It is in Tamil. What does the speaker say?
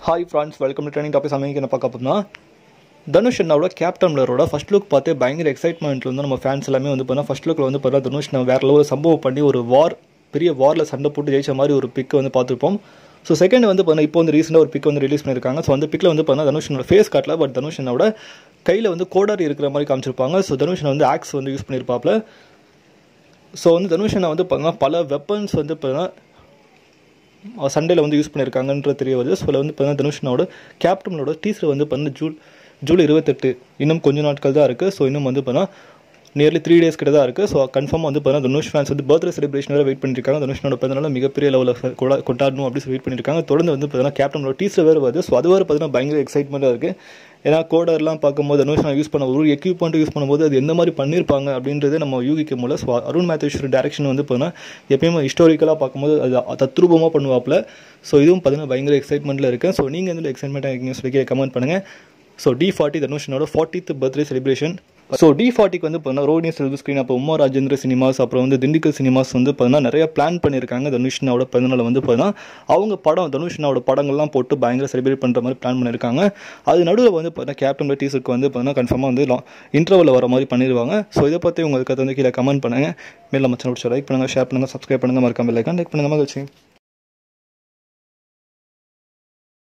hi friends welcome to training topic சமைக்க என்ன பார்க்க போனா தனுஷ் அண்ணாவோட கேப்டன் மில்லரோட ஃபர்ஸ்ட் லுக் பார்த்து பயங்கர எக்ஸைட்மெண்ட்ல வந்து நம்ம ஃபேன்ஸ் எல்லாமே வந்து பார்த்தா ஃபர்ஸ்ட் லுக்கில் வந்து பார்த்தா தனுஷ் நான் வேற லெவல் சம்பவம் பண்ணி ஒரு வார் பெரிய வாரில் சண்டை போட்டு ஜெயிச்ச மாதிரி ஒரு பிக் வந்து பார்த்துருப்போம் ஸோ செகண்ட் வந்து பார்த்தா இப்போ வந்து ரீசெண்டாக ஒரு பிக் வந்து ரிலீஸ் பண்ணியிருக்காங்க ஸோ அந்த பிக்கில் வந்து பார்த்தா தனுஷனோட ஃபேஸ் காட்டல பட் தனுஷனோட கையில் வந்து கோடாரி இருக்கிற மாதிரி காமிச்சிருப்பாங்க ஸோ தனுஷன் வந்து ஆக்ஸ் வந்து யூஸ் பண்ணியிருப்பாப்ல ஸோ வந்து தனுஷனை வந்து பார்த்தீங்கன்னா பல வெப்பன்ஸ் வந்து பார்த்தீங்கன்னா சண்டேல வந்து யூஸ் பண்ணியிருக்காங்கன்ற தெரிய வருது ஸோ வந்து பார்த்தீங்கன்னா தனுஷனோட கேப்டனோட டீசர் வந்து பார்த்தீங்கன்னா ஜூல் ஜூலை இருபத்தெட்டு இன்னும் கொஞ்ச நாட்கள் தான் இருக்குது ஸோ இன்னும் வந்து பார்த்தீங்கன்னா நியர்லி த்ரீ டேஸ் கிட்ட தான் இருக்குது ஸோ கன்ஃபார்மாக வந்து பார்த்தீங்கன்னா தனுஷ் ஃபேன்ஸ் வந்து பர்த்டே செலிப்ரேஷன் வேறு வெயிட் பண்ணியிருக்காங்க தனுஷனோட பிறந்தனால மிகப்பெரிய லெவலில் கொடா கொண்டாடணும் அப்படின்னு சொல்லி வெயிட் பண்ணியிருக்காங்க தொடர்ந்து வந்து பார்த்தீங்கன்னா கேப்டனோட டீசர் வேறு வருது ஸோ அது வேறு பார்த்தீங்கன்னா பயங்கர எக்ஸைட்மெண்ட்டாக இருக்குது ஏன்னா கோடர்லாம் பார்க்கும்போது தனுஷ் நான் யூஸ் பண்ண ஒரு எக்யூப்மெண்ட் யூஸ் பண்ணும்போது அது எந்த மாதிரி பண்ணியிருப்பாங்க அப்படின்றத நம்ம யூகிக்க முடியல ஸோ அருண் மேத்தேஸ்வர் டேரக்ஷன் வந்து பார்த்தீங்கன்னா எப்பயுமே ஹிஸ்டாரிக்கலாக பார்க்கும்போது அது தத்ரூபமாக பண்ணுவாப்பில் ஸோ இதுவும் பார்த்தீங்கன்னா பயங்கர எக்ஸைட்மெண்ட்டில் இருக்கேன் ஸோ நீங்கள் எந்த எக்ஸைட்மெண்ட்டாக இருக்கீங்கன்னு சொல்லி கமெண்ட் பண்ணுங்கள் ஸோ டி ஃபார்ட்டி தனுஷனோட fortieth birthday celebration so D ஃபார்ட்டிக்கு வந்து பார்த்தீங்கன்னா ரோடினி செல்வ ஸ்க்ரீன் அப்போ உமா ராஜேந்திர சினிமாஸ் அப்புறம் வந்து திண்டுக்கல் சினிமாஸ் வந்து பார்த்தீங்கன்னா நிறைய பிளான் பண்ணியிருக்காங்க தனுஷ்னாவோட பிறந்தநாள் வந்து பார்த்தீங்கன்னா அவங்க படம் தனுஷ்னாவோட படங்கள்லாம் போட்டு பயங்கர செலிப்ரேட் பண்ணுற மாதிரி பிளான் பண்ணியிருக்காங்க அது நடுவில் வந்து பார்த்தீங்கன்னா கேப்டன் டீசருக்கு வந்து பார்த்தீங்கன்னா கன்ஃபார்மாக வந்து இன்டர்வலில் வர மாதிரி பண்ணிடுவாங்க ஸோ இதை பற்றி உங்களுக்கு வந்து கீழே கமெண்ட் பண்ணுங்கள் மேலே நம்ம சேனல் லைக் பண்ணுங்கள் ஷேர் பண்ணுங்கள் சப்ஸ்கிரைப் பண்ணுங்கள் மறக்காமல் லைக் லைக் பண்ணுங்கள் மகிழ்ச்சி